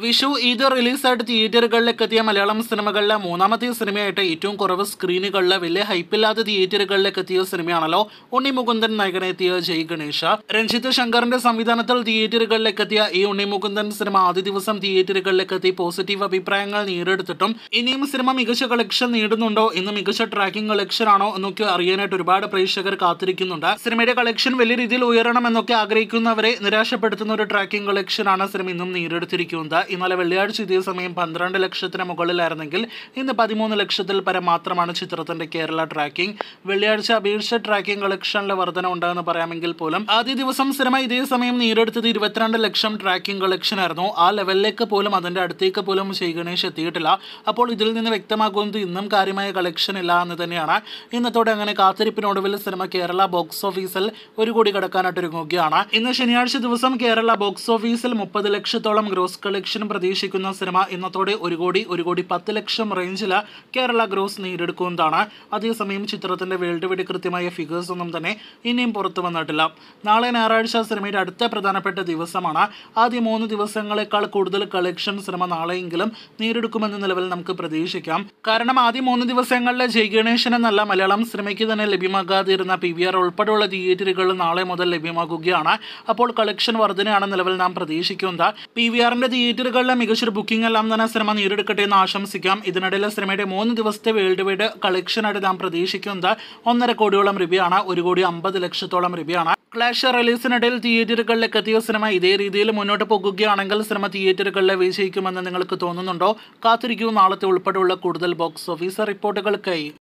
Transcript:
വിഷു ഈദ് റിലീസായിട്ട് തിയേറ്ററുകളിലേക്ക് എത്തിയ മലയാളം സിനിമകളിലെ മൂന്നാമത്തെ സിനിമയായിട്ട് ഏറ്റവും കുറവ് സ്ക്രീനുകളിലെ വലിയ ഹൈപ്പില്ലാത്ത തിയേറ്ററുകളിലേക്ക് എത്തിയ സിനിമയാണല്ലോ ഉണ്ണി മുകുന്ദൻ നായകനെത്തിയ ജയ് ഗണേശ രഞ്ജിത്ത് ശങ്കറിന്റെ സംവിധാനത്തിൽ തിയേറ്ററുകളിലേക്ക് എത്തിയ ഈ ഉണ്ണി മുകുന്ദൻ സിനിമ ആദ്യ ദിവസം തിയേറ്ററുകളിലേക്ക് എത്തി പോസിറ്റീവ് അഭിപ്രായങ്ങൾ നേടിയെടുത്തിട്ടും ഇനിയും സിനിമ മികച്ച കളക്ഷൻ നേടുന്നുണ്ടോ ഇന്ന് മികച്ച ട്രാക്കിംഗ് കളക്ഷൻ ആണോ എന്നൊക്കെ അറിയാനായിട്ട് ഒരുപാട് പ്രേക്ഷകർ കാത്തിരിക്കുന്നുണ്ട് സിനിമയുടെ കളക്ഷൻ വലിയ രീതിയിൽ ഉയരണം എന്നൊക്കെ ആഗ്രഹിക്കുന്നവരെ നിരാശപ്പെടുത്തുന്ന ഒരു ട്രാക്കിംഗ് കളക്ഷൻ ആണ് സിനിമ ഇന്നും നേടിയെടുത്തിരിക്കുന്നത് ഇന്നലെ വെള്ളിയാഴ്ച ഇതേ സമയം പന്ത്രണ്ട് ലക്ഷത്തിന് മുകളിലായിരുന്നെങ്കിൽ ഇന്ന് പതിമൂന്ന് ലക്ഷത്തിൽ പരം മാത്രമാണ് ചിത്രത്തിന്റെ കേരള ട്രാക്കിംഗ് വെള്ളിയാഴ്ച അപേക്ഷിച്ച ട്രാക്കിംഗ് കളക്ഷനിലെ വർധന ഉണ്ടാകുന്ന പറയാമെങ്കിൽ പോലും ആദ്യ ദിവസം സിനിമ ഇതേ സമയം നേടിയെടുത്തത് ഇരുപത്തിരണ്ട് ലക്ഷം ട്രാക്കിംഗ് കളക്ഷൻ ആയിരുന്നു ആ ലെവലിലേക്ക് പോലും അതിന്റെ അടുത്തേക്ക് പോലും ശ്രീ ഗണേഷ് എത്തിയിട്ടില്ല അപ്പോൾ ഇതിൽ നിന്ന് വ്യക്തമാകുന്നത് ഇന്നും കാര്യമായ കളക്ഷൻ ഇല്ല എന്ന് തന്നെയാണ് ഇന്നത്തോടെ അങ്ങനെ കാത്തിരിപ്പിനൊടുവിൽ സിനിമ കേരള ബോക്സ് ഓഫീസിൽ ഒരു കോടി കടക്കാനായിട്ട് ഒരുങ്ങുകയാണ് ഇന്ന് ശനിയാഴ്ച ദിവസം കേരള ബോക്സ് ഓഫീസിൽ മുപ്പത് ലക്ഷത്തോളം ഗ്രോസ് കളക്ഷൻ പ്രതീക്ഷിക്കുന്ന സിനിമ ഇന്നത്തോടെ ഒരു കോടി ഒരു കോടി പത്ത് ലക്ഷം റേഞ്ചിൽ കേരള ഗ്രോസ് നേടിയെടുക്കുന്നതാണ് അതേസമയം ചിത്രത്തിന്റെ വേൾഡ് വൈഡ് കൃത്യമായ ഫിഗേഴ്സ് ഒന്നും തന്നെ ഇനിയും പുറത്തു വന്നിട്ടില്ല നാളെ ഞായറാഴ്ച സിനിമയുടെ അടുത്ത പ്രധാനപ്പെട്ട ദിവസമാണ് ആദ്യ മൂന്ന് ദിവസങ്ങളെക്കാൾ കൂടുതൽ കളക്ഷൻ സിനിമ നാളെയെങ്കിലും നേടിയെടുക്കുമെന്ന നിലവിൽ നമുക്ക് പ്രതീക്ഷിക്കാം കാരണം ആദ്യ മൂന്ന് ദിവസങ്ങളിലെ ജയ് ഗണേശൻ എന്നല്ല മലയാളം സിനിമയ്ക്ക് തന്നെ ലഭ്യമാകാതിരുന്ന പി വി ആർ ഉൾപ്പെടെയുള്ള തിയേറ്ററുകൾ നാളെ മുതൽ ലഭ്യമാകുകയാണ് അപ്പോൾ കളക്ഷൻ വർധനയാണ് നിലവിൽ നാം പ്രതീക്ഷിക്കുന്നത് പി വി ആറിന്റെ തിയേറ്ററുകളിലെ മികച്ചൊരു ബുക്കിംഗ് എല്ലാം തന്നെ സിനിമ നേടിയെടുക്കട്ടെ എന്ന് ആശംസിക്കാം ഇതിനിടയിൽ സിനിമയുടെ മൂന്ന് ദിവസത്തെ വേൾഡ് വൈഡ് കളക്ഷനായിട്ട് നാം പ്രതീക്ഷിക്കുന്നത് ഒന്നര കോടിയോളം രൂപയാണ് ഒരു കോടി അമ്പത് ലക്ഷത്തോളം രൂപയാണ് ക്ലാഷ് റിലീസിനിടയിൽ തിയേറ്ററുകളിലേക്ക് എത്തിയ സിനിമ ഇതേ രീതിയിൽ മുന്നോട്ട് പോകുകയാണെങ്കിൽ സിനിമ തിയേറ്ററുകളിൽ വിജയിക്കുമെന്ന് നിങ്ങൾക്ക് തോന്നുന്നുണ്ടോ കാത്തിരിക്കൂ നാളത്തെ ഉൾപ്പെടെയുള്ള കൂടുതൽ ബോക്സ് ഓഫീസ് റിപ്പോർട്ടുകൾക്കായി